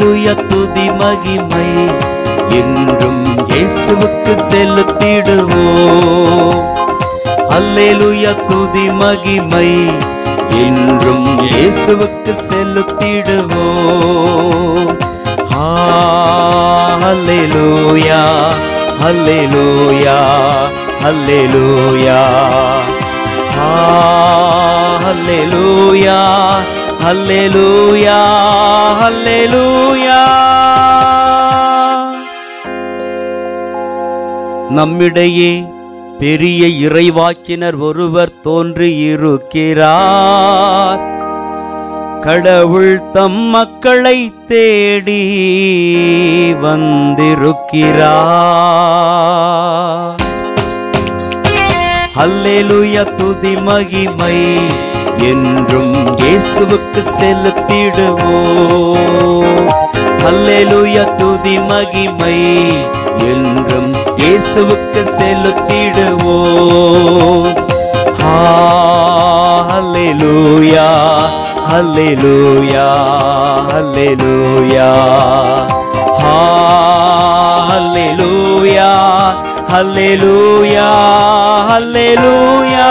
அல்லேலூயா துதி மகிமை என்றும் இயேசுவுக்கு செலுத்திடுவோம் அல்லேலூயா துதி மகிமை என்றும் இயேசுவுக்கு செலுத்திடுவோம் ஆ, அல்லேலூயா அல்லேலூயா அல்லேலூயா ஆ, அல்லேலூயா அல்லேலூயா அல்லேலூயா நம்மிடையே பெரிய இறைவாக்கினர் ஒருவர் தோன்றி இருக்கிறார் கடவுள் தம் மக்களை தேடி வந்திருக்கிறார் அல்லேலூயா துதி மகிமை என்றும் இயேசுவுக்கு செலுத்திடுவோம் அல்லேலூயா துதி மகிமை என்றும் இயேசுவுக்கு செலுத்திடுவோம் ஆ, அல்லேலூயா அல்லேலூயா அல்லேலூயா ஆ, அல்லேலூயா அல்லேலூயா அல்லேலூயா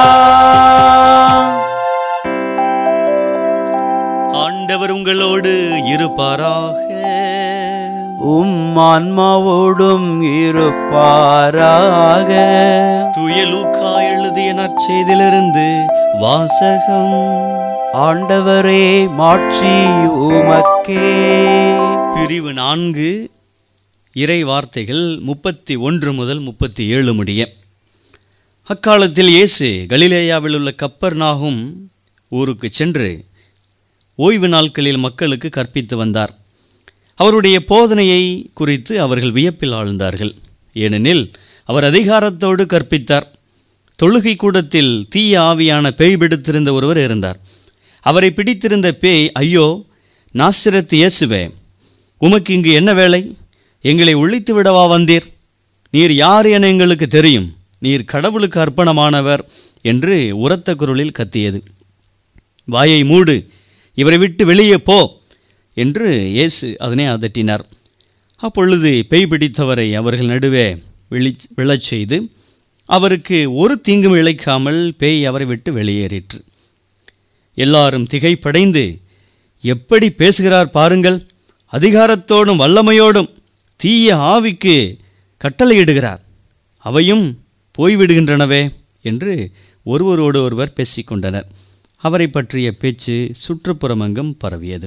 ஆண்டவர் உங்களோடு இருப்பாராக உம் ஆன்மாவோடும் இருப்பாராக தூய லூக்கா எழுதிய நற்செய்திலிருந்து வாசகம் ஆண்டவரே மாட்சி உமக்கே பிரிவு நான்கு இறை வார்த்தைகள் முப்பத்தி ஒன்று முதல் முப்பத்தி ஏழு முடிய அக்காலத்தில் இயேசு கலிலேயாவில் உள்ள கப்பர்நாகும் ஊருக்கு சென்று ஓய்வு நாட்களில் மக்களுக்கு கற்பித்து வந்தார் அவருடைய போதனையை குறித்து அவர்கள் வியப்பில் ஆழ்ந்தார்கள் ஏனெனில் அவர் அதிகாரத்தோடு கற்பித்தார் தொழுகை கூடத்தில் தீய ஆவியான பேய் பிடித்திருந்த ஒருவர் இருந்தார் அவரை பிடித்திருந்த பேய் ஐயோ நாசிரத்து இயேசுவே உமக்கு இங்கு என்ன வேலை எங்களை ஒழித்து விடவா வந்தீர் நீர் யார் என எங்களுக்கு தெரியும் நீர் கடவுளுக்கு அர்ப்பணமானவர் என்று உரத்த குரலில் கத்தியது வாயை மூடு இவரை விட்டு வெளியே போ என்று இயேசு அதனை அதட்டினார் அப்பொழுது பேய் பிடித்தவரை அவர்கள் நடுவே விழி விழச் செய்து அவருக்கு ஒரு தீங்கும் இழைக்காமல் பேய் அவரை விட்டு வெளியேறிற்று எல்லாரும் திகைப்படைந்து எப்படி பேசுகிறார் பாருங்கள் அதிகாரத்தோடும் வல்லமையோடும் தீய ஆவிக்கு கட்டளையிடுகிறார் அவையும் போய்விடுகின்றனவே என்று ஒருவரோடு ஒருவர் பேசிக்கொண்டனர் அவரை பற்றிய பேச்சு சுற்றுப்புறமெங்கும் பரவியது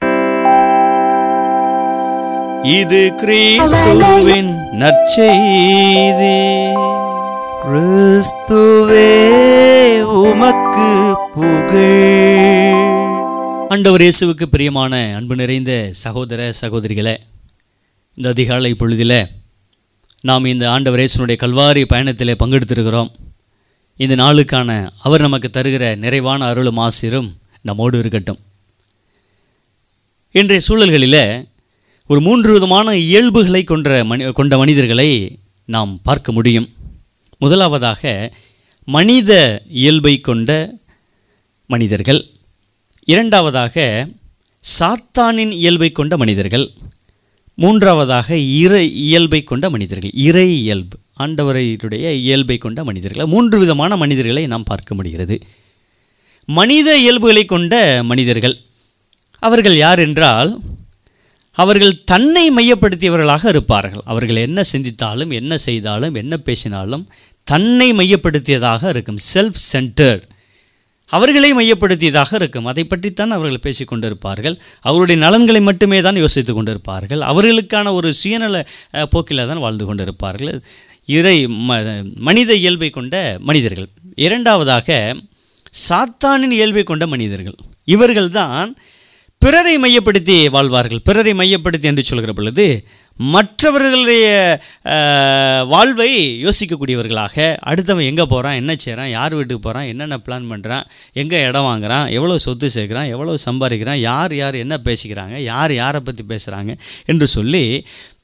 இது கிறிஸ்துவின் நற்செய்தி கிறிஸ்துவே உமக்கு புகழ் ஆண்டவர் இயேசுவுக்கு பிரியமான அன்பு நிறைந்த சகோதர சகோதரிகளே இந்த அதிகாலை பொழுதில் நாம் இந்த ஆண்டவர் இயேசுனுடைய கல்வாரி பயணத்திலே பங்கெடுத்திருக்கிறோம் இந்த நாளுக்கான அவர் நமக்கு தருகிற நிறைவான அருளும் ஆசிரும் நம்மோடு இருக்கட்டும் இன்றைய சூழல்களில் ஒரு மூன்று விதமான இயல்புகளை கொண்ட மனி கொண்ட மனிதர்களை நாம் பார்க்க முடியும் முதலாவதாக மனித இயல்பை கொண்ட மனிதர்கள் இரண்டாவதாக சாத்தானின் இயல்பை கொண்ட மனிதர்கள் மூன்றாவதாக இறை இயல்பை கொண்ட மனிதர்கள் இறை இயல்பு ஆண்டவரையுடைய இயல்பை கொண்ட மனிதர்கள் மூன்று விதமான மனிதர்களை நாம் பார்க்க முடிகிறது மனித இயல்புகளை கொண்ட மனிதர்கள் அவர்கள் யார் என்றால் அவர்கள் தன்னை மையப்படுத்தியவர்களாக இருப்பார்கள் அவர்கள் என்ன சிந்தித்தாலும் என்ன செய்தாலும் என்ன பேசினாலும் தன்னை மையப்படுத்தியதாக இருக்கும் செல்ஃப் சென்டர்ட் அவர்களை மையப்படுத்தியதாக இருக்கும் அதை பற்றித்தான் அவர்கள் பேசிக் கொண்டிருப்பார்கள் அவருடைய நலன்களை மட்டுமே தான் யோசித்து கொண்டிருப்பார்கள் அவர்களுக்கான ஒரு சுயநல அஹ், போக்கில் தான் வாழ்ந்து கொண்டிருப்பார்கள் இறை ம மனித இயல்பை கொண்ட மனிதர்கள் இரண்டாவதாக சாத்தானின் இயல்பை கொண்ட மனிதர்கள் இவர்கள்தான் பிறரை மையப்படுத்தி வாழ்வார்கள் பிறரை மையப்படுத்தி என்று சொல்கிற பொழுது மற்றவர்களுடைய அஹ், வாழ்வை யோசிக்கக்கூடியவர்களாக அடுத்தவன் எங்கே போகிறான் என்ன செய்கிறான் யார் வீட்டுக்கு போகிறான் என்னென்ன பிளான் பண்ணுறான் எங்கே இடம் வாங்குறான் எவ்வளோ சொத்து சேர்க்குறான் எவ்வளோ சம்பாதிக்கிறான் யார் யார் என்ன பேசிக்கிறாங்க யார் யாரை பற்றி பேசுகிறாங்க என்று சொல்லி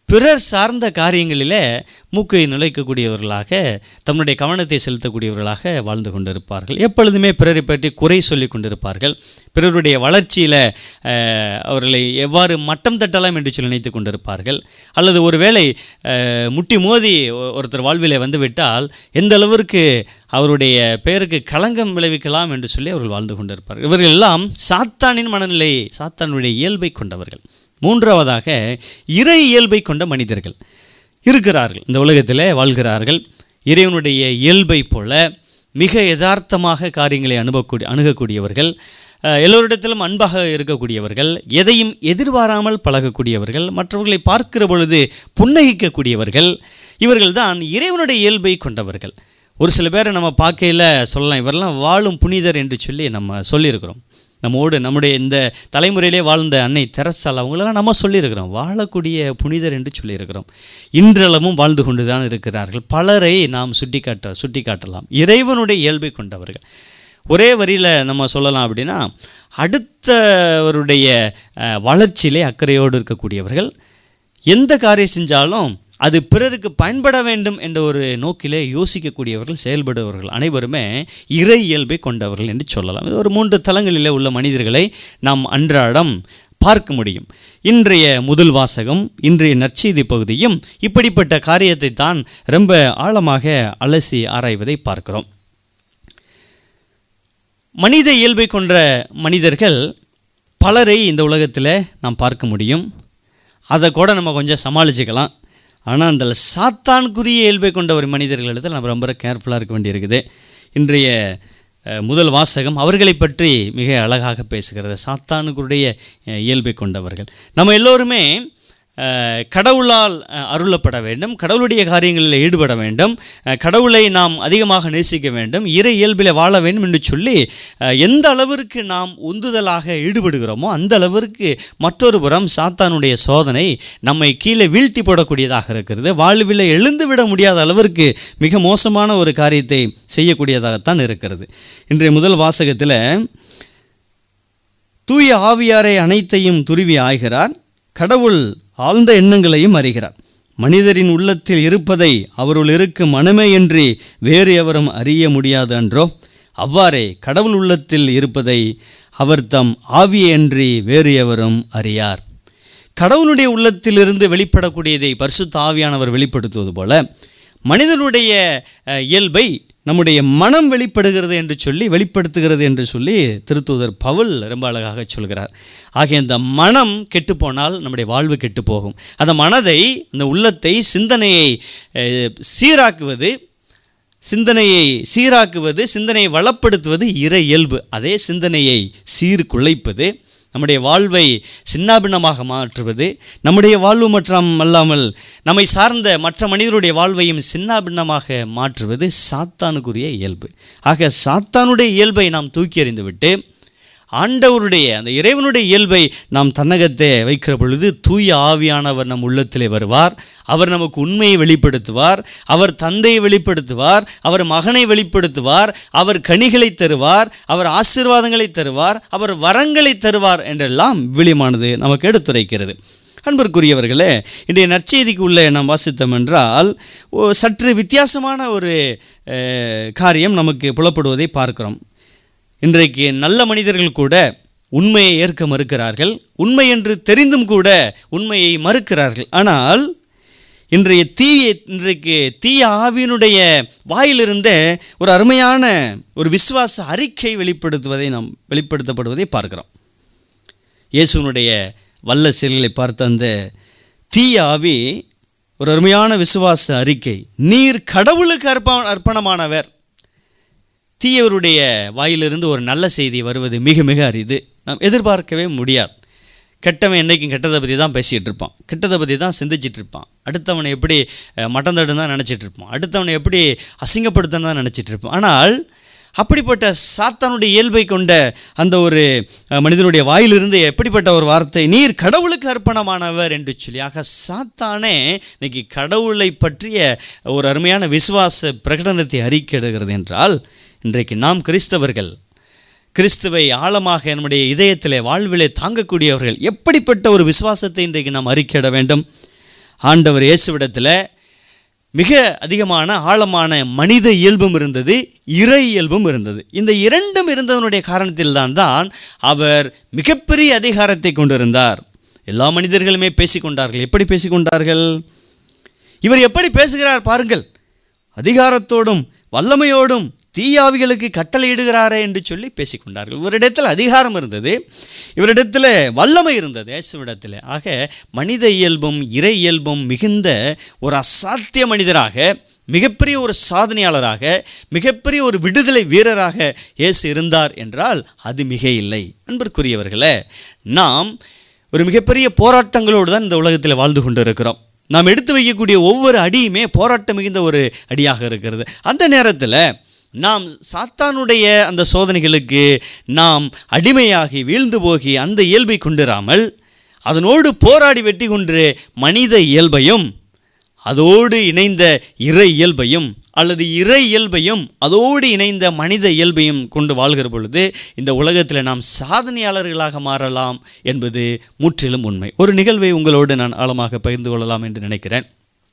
பிறர் சார்ந்த காரியங்களிலே மூக்கை நுழைக்கக்கூடியவர்களாக தம்முடைய கவனத்தை செலுத்தக்கூடியவர்களாக வாழ்ந்து கொண்டிருப்பார்கள் எப்பொழுதுமே பிறரை பற்றி குறை சொல்லி கொண்டிருப்பார்கள் பிறருடைய வளர்ச்சியில் அஹ், அவர்களை எவ்வாறு மட்டம் தட்டலாம் என்று சொல்லி நினைத்து கொண்டிருப்பார்கள் அல்லது ஒருவேளை அஹ், முட்டி மோதி ஒ- ஒருத்தர் வாழ்விலே வந்துவிட்டால் எந்த அளவிற்கு அவருடைய பெயருக்கு களங்கம் விளைவிக்கலாம் என்று சொல்லி அவர்கள் வாழ்ந்து கொண்டிருப்பார்கள் இவர்கள் எல்லாம் சாத்தானின் மனநிலை சாத்தானுடைய இயல்பை கொண்டவர்கள் மூன்றாவதாக இறை இயல்பை கொண்ட மனிதர்கள் இருக்கிறார்கள் இந்த உலகத்தில் வாழ்கிறார்கள் இறைவனுடைய இயல்பை போல மிக யதார்த்தமாக காரியங்களை அனுபவக்கூடிய அணுகக்கூடியவர்கள் அஹ், எல்லோரிடத்திலும் அன்பாக இருக்கக்கூடியவர்கள் எதையும் எதிர்பாராமல் பழகக்கூடியவர்கள் மற்றவர்களை பார்க்கிற பொழுது புன்னகிக்கக்கூடியவர்கள் இவர்கள்தான் இறைவனுடைய இயல்பை கொண்டவர்கள் ஒரு சில பேரை நம்ம பார்க்கையில் சொல்லலாம் இவரெல்லாம் வாழும் புனிதர் என்று சொல்லி நம்ம சொல்லியிருக்கிறோம் நம்மோடு நம்முடைய இந்த தலைமுறையிலே வாழ்ந்த அன்னை தெரசால் அவங்களெல்லாம் நம்ம சொல்லியிருக்கிறோம் வாழக்கூடிய புனிதர் என்று சொல்லியிருக்கிறோம் இன்றளவும் வாழ்ந்து கொண்டு தான் இருக்கிறார்கள் பலரை நாம் சுட்டிக்காட்ட சுட்டிக்காட்டலாம் இறைவனுடைய இயல்பை கொண்டவர்கள் ஒரே வரியில் நம்ம சொல்லலாம் அப்படின்னா அடுத்தவருடைய அஹ், வளர்ச்சியிலே அக்கறையோடு இருக்கக்கூடியவர்கள் எந்த காரியம் செஞ்சாலும் அது பிறருக்கு பயன்பட வேண்டும் என்ற ஒரு நோக்கிலே யோசிக்கக்கூடியவர்கள் செயல்படுபவர்கள் அனைவருமே இறை இயல்பை கொண்டவர்கள் என்று சொல்லலாம் இது ஒரு மூன்று தளங்களிலே உள்ள மனிதர்களை நாம் அன்றாடம் பார்க்க முடியும் இன்றைய முதல் வாசகம் இன்றைய நற்செய்தி பகுதியும் இப்படிப்பட்ட காரியத்தை தான் ரொம்ப ஆழமாக அலசி ஆராய்வதை பார்க்கிறோம் மனித இயல்பை கொண்ட மனிதர்கள் பலரை இந்த உலகத்தில் நாம் பார்க்க முடியும் அதை கூட நம்ம கொஞ்சம் சமாளிச்சுக்கலாம் ஆனால் அந்த சாத்தான்குரிய இயல்பை கொண்ட ஒரு மனிதர்களிடத்தில் நம்ம ரொம்ப கேர்ஃபுல்லாக இருக்க வேண்டியிருக்குது இன்றைய அஹ், முதல் வாசகம் அவர்களை பற்றி மிக அழகாக பேசுகிறது சாத்தானுக்குடைய அஹ், இயல்பை கொண்டவர்கள் நம்ம எல்லோருமே அஹ், கடவுளால் அஹ், அருளப்பட வேண்டும் கடவுளுடைய காரியங்களில் ஈடுபட வேண்டும் அஹ், கடவுளை நாம் அதிகமாக நேசிக்க வேண்டும் இறை இயல்பில் வாழ வேண்டும் என்று சொல்லி அஹ், எந்த அளவிற்கு நாம் உந்துதலாக ஈடுபடுகிறோமோ அந்த அளவிற்கு மற்றொரு புறம் சாத்தானுடைய சோதனை நம்மை கீழே வீழ்த்தி போடக்கூடியதாக இருக்கிறது வாழ்வில் எழுந்து விட முடியாத அளவிற்கு மிக மோசமான ஒரு காரியத்தை செய்யக்கூடியதாகத்தான் இருக்கிறது இன்றைய முதல் வாசகத்தில் தூய ஆவியாரை அனைத்தையும் துருவி ஆய்கிறார் கடவுள் ஆழ்ந்த எண்ணங்களையும் அறிகிறார் மனிதரின் உள்ளத்தில் இருப்பதை அவருள் இருக்கும் மனமேயன்றி வேறு எவரும் அறிய முடியாது அன்றோ அவ்வாறே கடவுள் உள்ளத்தில் இருப்பதை அவர் தம் ஆவியன்றி வேறு எவரும் அறியார் கடவுளுடைய உள்ளத்திலிருந்து வெளிப்படக்கூடியதை பரிசுத்த ஆவியானவர் வெளிப்படுத்துவது போல மனிதனுடைய அஹ், இயல்பை நம்முடைய மனம் வெளிப்படுகிறது என்று சொல்லி வெளிப்படுத்துகிறது என்று சொல்லி திருத்தூதர் பவுல் ரொம்ப அழகாக சொல்கிறார் ஆகிய இந்த மனம் கெட்டுப்போனால் நம்முடைய வாழ்வு கெட்டு போகும் அந்த மனதை இந்த உள்ளத்தை சிந்தனையை அஹ், சீராக்குவது சிந்தனையை சீராக்குவது சிந்தனையை வளப்படுத்துவது இறை இயல்பு அதே சிந்தனையை சீர்குலைப்பது நம்முடைய வாழ்வை சின்னாபின்னமாக மாற்றுவது நம்முடைய வாழ்வு மற்றும் அல்லாமல் நம்மை சார்ந்த மற்ற மனிதருடைய வாழ்வையும் சின்னாபின்னமாக மாற்றுவது சாத்தானுக்குரிய இயல்பு ஆக சாத்தானுடைய இயல்பை நாம் தூக்கி எறிந்துவிட்டு ஆண்டவருடைய அந்த இறைவனுடைய இயல்பை நாம் தன்னகத்தை வைக்கிற பொழுது தூய ஆவியானவர் நம் உள்ளத்திலே வருவார் அவர் நமக்கு உண்மையை வெளிப்படுத்துவார் அவர் தந்தையை வெளிப்படுத்துவார் அவர் மகனை வெளிப்படுத்துவார் அவர் கனிகளை தருவார் அவர் ஆசீர்வாதங்களை தருவார் அவர் வரங்களை தருவார் என்றெல்லாம் விழிமானது நமக்கு எடுத்துரைக்கிறது அன்பிற்குரியவர்களே இன்றைய நற்செய்திக்கு உள்ளே நாம் வாசித்தோம் என்றால் ஓ, சற்று வித்தியாசமான ஒரு அஹ், காரியம் நமக்கு புலப்படுவதை பார்க்கிறோம் இன்றைக்கு நல்ல மனிதர்கள் கூட உண்மையை ஏற்க மறுக்கிறார்கள் உண்மை என்று தெரிந்தும் கூட உண்மையை மறுக்கிறார்கள் ஆனால் இன்றைய தீய இன்றைக்கு தீய ஆவியினுடைய வாயிலிருந்த ஒரு அருமையான ஒரு விசுவாச அறிக்கை வெளிப்படுத்துவதை நாம் வெளிப்படுத்தப்படுவதை பார்க்கிறோம் இயேசுனுடைய வல்ல செயல்களை பார்த்த அந்த தீய ஆவி ஒரு அருமையான விசுவாச அறிக்கை நீர் கடவுளுக்கு அர்ப்ப அர்ப்பணமானவர் தீயவருடைய வாயிலிருந்து ஒரு நல்ல செய்தி வருவது மிக மிக அரிது நாம் எதிர்பார்க்கவே முடியாது கெட்டவன் என்றைக்கும் கெட்டதை பற்றி தான் பேசிகிட்டு இருப்பான் கெட்டதை பற்றி தான் சிந்திச்சிட்டு இருப்பான் அடுத்தவனை எப்படி அஹ், மட்டம் தடுன்னு தான் நினச்சிட்டு இருப்பான் அடுத்தவனை எப்படி அசிங்கப்படுத்தன்னு தான் நினச்சிட்டு இருப்பான் ஆனால் அப்படிப்பட்ட சாத்தானுடைய இயல்பை கொண்ட அந்த ஒரு அஹ், மனிதனுடைய வாயிலிருந்து எப்படிப்பட்ட ஒரு வார்த்தை நீர் கடவுளுக்கு அர்ப்பணமானவர் என்று சொல்லி ஆக சாத்தானே இன்னைக்கு கடவுளை பற்றிய ஒரு அருமையான விசுவாச பிரகடனத்தை அறிக்கையிடுகிறது என்றால் இன்றைக்கு நாம் கிறிஸ்தவர்கள் கிறிஸ்துவை ஆழமாக நம்முடைய இதயத்திலே வாழ்விலே தாங்கக்கூடியவர்கள் எப்படிப்பட்ட ஒரு விசுவாசத்தை இன்றைக்கு நாம் அறிக்கையிட வேண்டும் ஆண்டவர் இயேசுவிடத்தில் மிக அதிகமான ஆழமான மனித இயல்பும் இருந்தது இறை இயல்பும் இருந்தது இந்த இரண்டும் இருந்ததனுடைய காரணத்தில்தான் தான் அவர் மிகப்பெரிய அதிகாரத்தை கொண்டிருந்தார் எல்லா மனிதர்களுமே பேசிக்கொண்டார்கள் எப்படி பேசிக்கொண்டார்கள் இவர் எப்படி பேசுகிறார் பாருங்கள் அதிகாரத்தோடும் வல்லமையோடும் தீயாவிகளுக்கு கட்டளையிடுகிறாரே என்று சொல்லி பேசிக்கொண்டார்கள் இவரிடத்தில் அதிகாரம் இருந்தது இவரிடத்தில் வல்லமை இருந்தது இயேசுவிடத்தில் ஆக மனித இயல்பும் இறை இயல்பும் மிகுந்த ஒரு அசாத்திய மனிதராக மிகப்பெரிய ஒரு சாதனையாளராக மிகப்பெரிய ஒரு விடுதலை வீரராக இயேசு இருந்தார் என்றால் அது மிக இல்லை அன்பிற்குரியவர்களே நாம் ஒரு மிகப்பெரிய போராட்டங்களோடு தான் இந்த உலகத்தில் வாழ்ந்து கொண்டிருக்கிறோம் நாம் எடுத்து வைக்கக்கூடிய ஒவ்வொரு அடியுமே போராட்டம் மிகுந்த ஒரு அடியாக இருக்கிறது அந்த நேரத்தில் நாம் சாத்தானுடைய அந்த சோதனைகளுக்கு நாம் அடிமையாகி வீழ்ந்து போகி அந்த இயல்பை கொண்டிராமல் அதனோடு போராடி வெற்றி கொண்டு மனித இயல்பையும் அதோடு இணைந்த இறை இயல்பையும் அல்லது இறை இயல்பையும் அதோடு இணைந்த மனித இயல்பையும் கொண்டு வாழ்கிற பொழுது இந்த உலகத்தில் நாம் சாதனையாளர்களாக மாறலாம் என்பது முற்றிலும் உண்மை ஒரு நிகழ்வை உங்களோடு நான் ஆழமாக பகிர்ந்து கொள்ளலாம் என்று நினைக்கிறேன்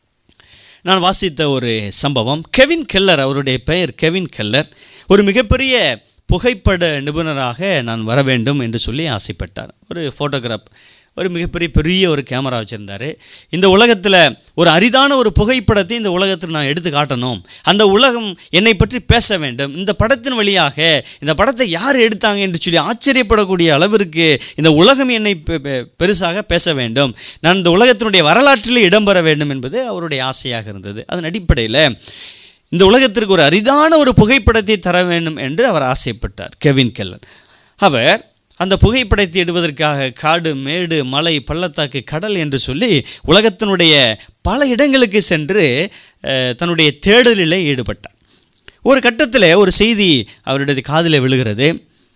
நான் வாசித்த ஒரு சம்பவம் கெவின் கெல்லர் அவருடைய பெயர் கெவின் கெல்லர் ஒரு மிகப்பெரிய புகைப்பட நிபுணராக நான் வர வேண்டும் என்று சொல்லி ஆசைப்பட்டார் ஒரு ஃபோட்டோகிராஃப் ஒரு மிகப்பெரிய பெரிய ஒரு கேமரா வச்சுருந்தார் இந்த உலகத்தில் ஒரு அரிதான ஒரு புகைப்படத்தை இந்த உலகத்தில் நான் எடுத்து காட்டணும் அந்த உலகம் என்னை பற்றி பேச வேண்டும் இந்த படத்தின் வழியாக இந்த படத்தை யார் எடுத்தாங்க என்று சொல்லி ஆச்சரியப்படக்கூடிய அளவிற்கு இந்த உலகம் என்னை பெ- பெ- பெருசாக பேச வேண்டும் நான் இந்த உலகத்தினுடைய வரலாற்றில் இடம்பெற வேண்டும் என்பது அவருடைய ஆசையாக இருந்தது அதன் அடிப்படையில் இந்த உலகத்திற்கு ஒரு அரிதான ஒரு புகைப்படத்தை தர வேண்டும் என்று அவர் ஆசைப்பட்டார் கெவின் கெல்லர் அவர் அந்த புகைப்படத்தை எடுவதற்காக காடு மேடு மலை பள்ளத்தாக்கு கடல் என்று சொல்லி உலகத்தினுடைய பல இடங்களுக்கு சென்று அஹ், தன்னுடைய தேடலில் ஈடுபட்டார் ஒரு கட்டத்தில் ஒரு செய்தி அவருடைய காதில் விழுகிறது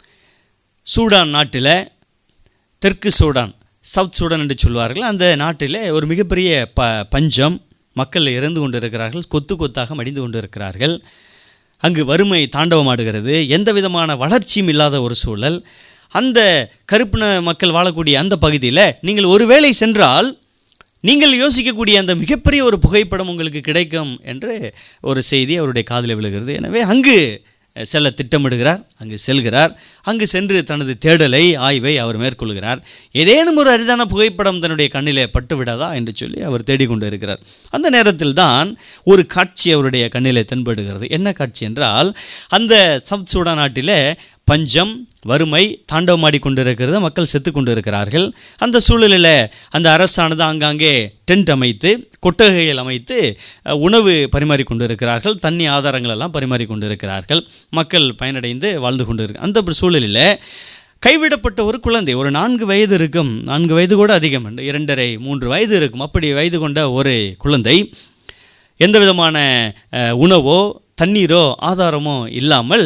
சூடான் நாட்டில் தெற்கு சூடான் சவுத் சூடான் என்று சொல்வார்கள் அந்த நாட்டில் ஒரு மிகப்பெரிய ப பஞ்சம் மக்கள் இறந்து கொண்டு இருக்கிறார்கள் கொத்து கொத்தாக மடிந்து கொண்டு இருக்கிறார்கள் அங்கு வறுமை தாண்டவமாடுகிறது எந்த விதமான வளர்ச்சியும் இல்லாத ஒரு சூழல் அந்த கருப்பின மக்கள் வாழக்கூடிய அந்த பகுதியில் நீங்கள் ஒருவேளை சென்றால் நீங்கள் யோசிக்கக்கூடிய அந்த மிகப்பெரிய ஒரு புகைப்படம் உங்களுக்கு கிடைக்கும் என்று ஒரு செய்தி அவருடைய காதில் விழுகிறது எனவே அங்கு செல்ல திட்டமிடுகிறார் அங்கு செல்கிறார் அங்கு சென்று தனது தேடலை ஆய்வை அவர் மேற்கொள்கிறார் ஏதேனும் ஒரு அரிதான புகைப்படம் தன்னுடைய கண்ணிலே பட்டு விடாதா என்று சொல்லி அவர் தேடிக்கொண்டு இருக்கிறார் அந்த நேரத்தில் தான் ஒரு காட்சி அவருடைய கண்ணிலே தென்படுகிறது என்ன காட்சி என்றால் அந்த சவுத் சூடான் நாட்டிலே பஞ்சம் வறுமை தாண்டவமாடி கொண்டிருக்கிறது மக்கள் செத்து கொண்டிருக்கிறார்கள் அந்த சூழலில் அந்த அரசானது ஆங்காங்கே டென்ட் அமைத்து கொட்டகைகள் அமைத்து அஹ், உணவு பரிமாறி கொண்டிருக்கிறார்கள் தண்ணி ஆதாரங்கள் எல்லாம் பரிமாறி கொண்டிருக்கிறார்கள் மக்கள் பயனடைந்து வாழ்ந்து கொண்டிருக்க அந்த ஒரு சூழலில் கைவிடப்பட்ட ஒரு குழந்தை ஒரு நான்கு வயது இருக்கும் நான்கு வயது கூட அதிகம் உண்டு. இரண்டரை மூன்று வயது இருக்கும் அப்படி வயது கொண்ட ஒரு குழந்தை எந்த விதமான அஹ், உணவோ தண்ணீரோ ஆதாரமோ இல்லாமல்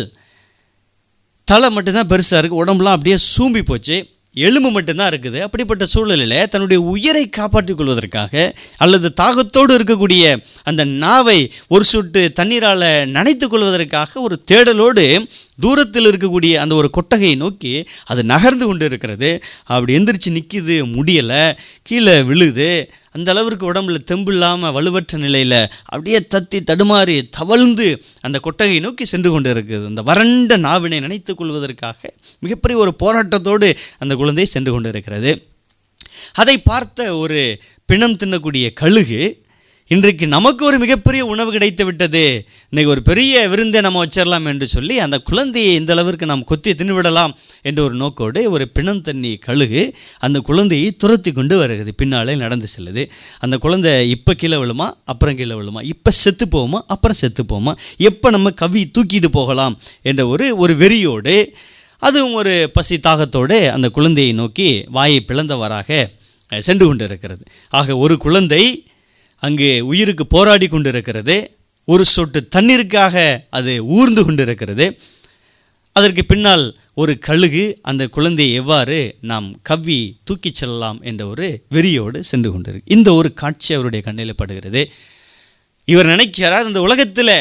தலை மட்டும்தான் பெருசாக இருக்குது உடம்புலாம் அப்படியே சூம்பி போச்சு எலும்பு மட்டும்தான் இருக்குது அப்படிப்பட்ட சூழலில் தன்னுடைய உயிரை காப்பாற்றிக் கொள்வதற்காக அல்லது தாகத்தோடு இருக்கக்கூடிய அந்த நாவை ஒரு சொட்டு தண்ணீரால் நனைத்துக் கொள்வதற்காக ஒரு தேடலோடு தூரத்தில் இருக்கக்கூடிய அந்த ஒரு கொட்டகையை நோக்கி அது நகர்ந்து கொண்டு இருக்கிறது அப்படி எந்திரிச்சு நிற்கிது முடியலை கீழே விழுது அந்த அளவிற்கு உடம்புல தெம்பு இல்லாமல் வலுவற்ற நிலையில் அப்படியே தத்தி தடுமாறி தவழ்ந்து அந்த கொட்டகையை நோக்கி சென்று கொண்டு இருக்குது அந்த வறண்ட நாவினை நினைத்துக் கொள்வதற்காக மிகப்பெரிய ஒரு போராட்டத்தோடு அந்த குழந்தை சென்று கொண்டு இருக்கிறது அதை பார்த்த ஒரு பிணம் தின்னக்கூடிய கழுகு இன்றைக்கு நமக்கு ஒரு மிகப்பெரிய உணவு கிடைத்து விட்டது இன்னைக்கு ஒரு பெரிய விருந்தை நம்ம வச்சிடலாம் என்று சொல்லி அந்த குழந்தையை இந்த அளவிற்கு நாம் கொத்தி தின்னுவிடலாம் என்ற ஒரு நோக்கோடு ஒரு பிணம் தண்ணி கழுகு அந்த குழந்தையை துரத்தி கொண்டு வருகிறது பின்னாலே நடந்து செல்லுது அந்த குழந்தை இப்போ கீழே விழுமா அப்புறம் கீழே விழுமா இப்போ செத்து போகுமா அப்புறம் செத்து போகுமா எப்போ நம்ம கவி தூக்கிட்டு போகலாம் என்ற ஒரு ஒரு வெறியோடு அதுவும் ஒரு பசி தாகத்தோடு அந்த குழந்தையை நோக்கி வாயை பிளந்தவராக அஹ், சென்று கொண்டிருக்கிறது ஆக ஒரு குழந்தை அங்கு உயிருக்கு போராடி கொண்டிருக்கிறது ஒரு சொட்டு தண்ணீருக்காக அது ஊர்ந்து கொண்டிருக்கிறது அதற்கு பின்னால் ஒரு கழுகு அந்த குழந்தையை எவ்வாறு நாம் கவ்வி தூக்கிச் செல்லலாம் என்ற ஒரு வெறியோடு சென்று கொண்டிருக்கு இந்த ஒரு காட்சி அவருடைய கண்ணில் படுகிறது இவர் நினைக்கிறார் இந்த உலகத்தில்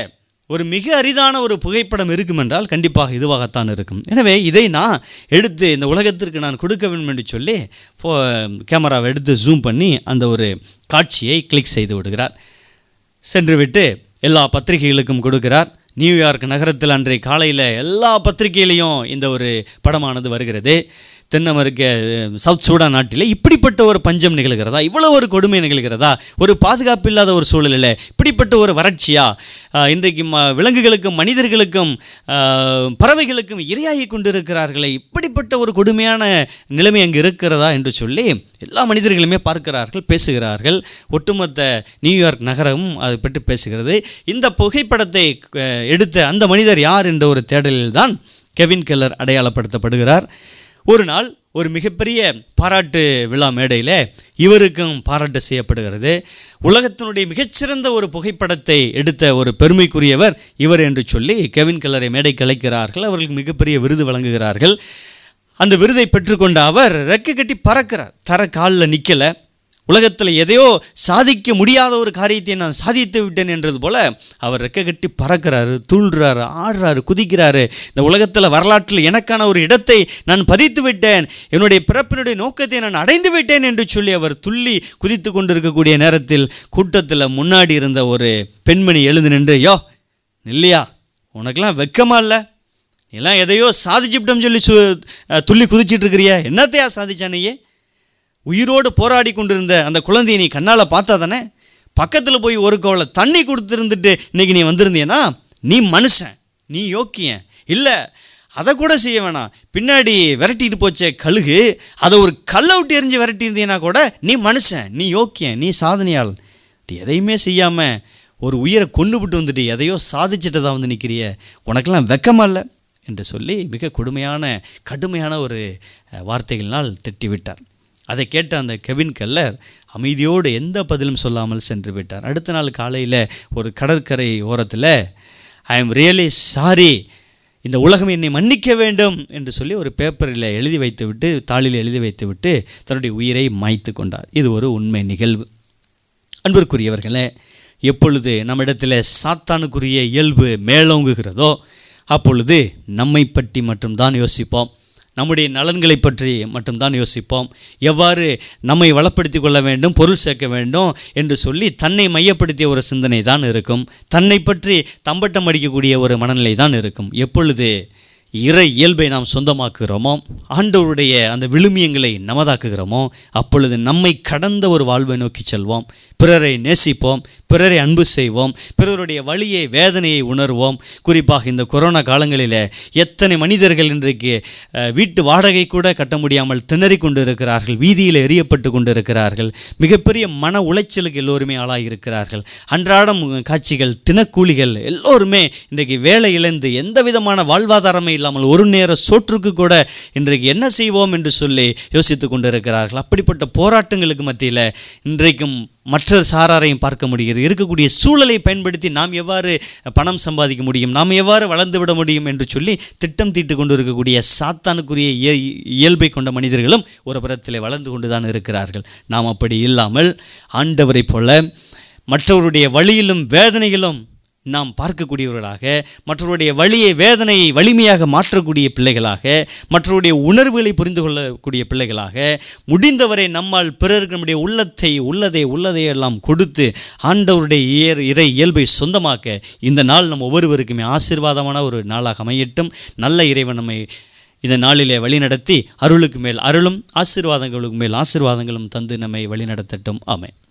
ஒரு மிக அரிதான ஒரு புகைப்படம் இருக்கும் என்றால் கண்டிப்பாக இதுவாகத்தான் இருக்கும் எனவே இதை நான் எடுத்து இந்த உலகத்திற்கு நான் கொடுக்க வேண்டும் என்று சொல்லி ஃபோ கேமராவை எடுத்து ஜூம் பண்ணி அந்த ஒரு காட்சியை கிளிக் செய்து விடுகிறார் சென்றுவிட்டு எல்லா பத்திரிகைகளுக்கும் கொடுக்கிறார் நியூயார்க் நகரத்தில் அன்றைய காலையில் எல்லா பத்திரிகையிலையும் இந்த ஒரு படமானது வருகிறது தென் அமெரிக்க அஹ், சவுத் சூடான் நாட்டில் இப்படிப்பட்ட ஒரு பஞ்சம் நிகழ்கிறதா இவ்வளோ ஒரு கொடுமை நிகழ்கிறதா ஒரு பாதுகாப்பு இல்லாத ஒரு சூழலில் இப்படிப்பட்ட ஒரு வறட்சியா அஹ், இன்றைக்கு ம விலங்குகளுக்கும் மனிதர்களுக்கும் அஹ், பறவைகளுக்கும் இரையாகி கொண்டிருக்கிறார்களே இப்படிப்பட்ட ஒரு கொடுமையான நிலைமை அங்கு இருக்கிறதா என்று சொல்லி எல்லா மனிதர்களுமே பார்க்கிறார்கள் பேசுகிறார்கள் ஒட்டுமொத்த நியூயார்க் நகரமும் அதை பற்றி பேசுகிறது இந்த புகைப்படத்தை அஹ், எடுத்த அந்த மனிதர் யார் என்ற ஒரு தேடலில் தான் கெவின் கெல்லர் அடையாளப்படுத்தப்படுகிறார் ஒரு நாள் ஒரு மிகப்பெரிய பாராட்டு விழா மேடையில் இவருக்கும் பாராட்டு செய்யப்படுகிறது உலகத்தினுடைய மிகச்சிறந்த ஒரு புகைப்படத்தை எடுத்த ஒரு பெருமைக்குரியவர் இவர் என்று சொல்லி கெவின் கெல்லரை மேடைக்கு அழைக்கிறார்கள் அவர்களுக்கு மிகப்பெரிய விருது வழங்குகிறார்கள் அந்த விருதை பெற்றுக்கொண்ட அவர் ரெக்கை கட்டி பறக்கிறார் தர காலில் நிற்கலை உலகத்தில் எதையோ சாதிக்க முடியாத ஒரு காரியத்தை நான் சாதித்து விட்டேன் என்றது போல அவர் ரெக்கை கட்டி பறக்கிறாரு துள்ளுறாரு ஆடுறாரு குதிக்கிறாரு இந்த உலகத்தில் வரலாற்றில் எனக்கான ஒரு இடத்தை நான் பதித்து விட்டேன் என்னுடைய பிறப்பினுடைய நோக்கத்தை நான் அடைந்து விட்டேன் என்று சொல்லி அவர் துள்ளி குதித்து கொண்டிருக்கக்கூடிய நேரத்தில் கூட்டத்தில் முன்னாடி இருந்த ஒரு பெண்மணி எழுந்து நின்று யோ இல்லையா உனக்கெல்லாம் வெக்கமா இல்லை நீலாம் எதையோ சாதிச்சுவிட்டோம்னு சொல்லி சு அஹ் துள்ளி குதிச்சிட்டு இருக்கிறிய என்னத்தையா சாதிச்சா நீயே உயிரோடு போராடி கொண்டிருந்த அந்த குழந்தையை நீ கண்ணால் பார்த்தா தானே பக்கத்தில் போய் ஒரு கவலை தண்ணி கொடுத்துருந்துட்டு இன்னைக்கு நீ வந்திருந்தீன்னா நீ மனுஷன் நீ யோக்கியன் இல்லை அதை கூட செய்ய வேணாம் பின்னாடி விரட்டிட்டு போச்சே கழுகு அதை ஒரு கல்லை விட்டு எரிஞ்சு விரட்டி இருந்தீங்கன்னா கூட நீ மனுஷன் நீ யோக்கியன் நீ சாதனையாள் நீ எதையுமே செய்யாமல் ஒரு உயிரை கொண்டு விட்டு வந்துட்டு எதையோ சாதிச்சிட்டதா வந்து நிற்கிறிய உனக்கெல்லாம் வெக்கமா இல்லை என்று சொல்லி மிக கொடுமையான கடுமையான ஒரு அஹ், வார்த்தைகளினால் திட்டிவிட்டார் அதை கேட்ட அந்த கெவின் கெல்லர் அமைதியோடு எந்த பதிலும் சொல்லாமல் சென்று விட்டார் அடுத்த நாள் காலையில் ஒரு கடற்கரை ஓரத்தில் ஐ எம் ரியலி சாரி இந்த உலகம் என்னை மன்னிக்க வேண்டும் என்று சொல்லி ஒரு பேப்பரில் எழுதி வைத்துவிட்டு தாளில் எழுதி வைத்துவிட்டு தன்னுடைய உயிரை மாய்த்து கொண்டார் இது ஒரு உண்மை நிகழ்வு அன்பிற்குரியவர்களே எப்பொழுது நம்மிடத்தில் சாத்தானுக்குரிய இயல்பு மேலோங்குகிறதோ அப்பொழுது நம்மை பற்றி மட்டும்தான் யோசிப்போம் நம்முடைய நலன்களை பற்றி மட்டும்தான் யோசிப்போம் எவ்வாறு நம்மை வளப்படுத்தி கொள்ள வேண்டும் பொருள் சேர்க்க வேண்டும் என்று சொல்லி தன்னை மையப்படுத்திய ஒரு சிந்தனை தான் இருக்கும் தன்னை பற்றி தம்பட்டம் அடிக்கக்கூடிய ஒரு மனநிலை தான் இருக்கும் எப்பொழுது இறை இயல்பை நாம் சொந்தமாக்குகிறோமோ ஆண்டவருடைய அந்த விழுமியங்களை நமதாக்குகிறோமோ அப்பொழுது நம்மை கடந்த ஒரு வாழ்வை நோக்கி செல்வோம் பிறரை நேசிப்போம் பிறரை அன்பு செய்வோம் பிறருடைய வழியை வேதனையை உணர்வோம் குறிப்பாக இந்த கொரோனா காலங்களில் எத்தனை மனிதர்கள் இன்றைக்கு அஹ், வீட்டு வாடகை கூட கட்ட முடியாமல் திணறிக் கொண்டு இருக்கிறார்கள் வீதியில் எரியப்பட்டு கொண்டு இருக்கிறார்கள் மிகப்பெரிய மன உளைச்சலுக்கு எல்லோருமே ஆளாகி இருக்கிறார்கள் அன்றாடம் காட்சிகள் தினக்கூலிகள் எல்லோருமே இன்றைக்கு வேலை இழந்து எந்த விதமான வாழ்வாதாரமே இல்லாமல் ஒரு நேர சோற்றுக்கு கூட இன்றைக்கு என்ன செய்வோம் என்று சொல்லி யோசித்து கொண்டிருக்கிறார்கள் அப்படிப்பட்ட போராட்டங்களுக்கு மத்தியில் இன்றைக்கும் மற்ற சாராரையும் பார்க்க முடிகிறது இருக்கக்கூடிய சூழலை பயன்படுத்தி நாம் எவ்வாறு பணம் சம்பாதிக்க முடியும் நாம் எவ்வாறு வளர்ந்து விட முடியும் என்று சொல்லி திட்டம் தீட்டு கொண்டு இருக்கக்கூடிய சாத்தானுக்குரிய இய- இயல்பை கொண்ட மனிதர்களும் ஒரு புறத்திலே வளர்ந்து கொண்டு தான் இருக்கிறார்கள் நாம் அப்படி இல்லாமல் ஆண்டவரைப் போல மற்றவருடைய வழியிலும் வேதனையிலும் நாம் பார்க்கக்கூடியவர்களாக மற்றவருடைய வழியை வேதனையை வலிமையாக மாற்றக்கூடிய பிள்ளைகளாக மற்றவருடைய உணர்வுகளை புரிந்து கொள்ளக்கூடிய பிள்ளைகளாக முடிந்தவரை நம்மால் பிறருக்கு நம்முடைய உள்ளத்தை உள்ளதை உள்ளதை எல்லாம் கொடுத்து ஆண்டவருடைய இயற் இறை இயல்பை சொந்தமாக்க இந்த நாள் நம் ஒவ்வொருவருக்குமே ஆசீர்வாதமான ஒரு நாளாக அமையட்டும் நல்ல இறைவன் நம்மை இந்த நாளிலே வழிநடத்தி அருளுக்கு மேல் அருளும் ஆசீர்வாதங்களுக்கு மேல் ஆசீர்வாதங்களும் தந்து நம்மை வழிநடத்தட்டும் ஆமென்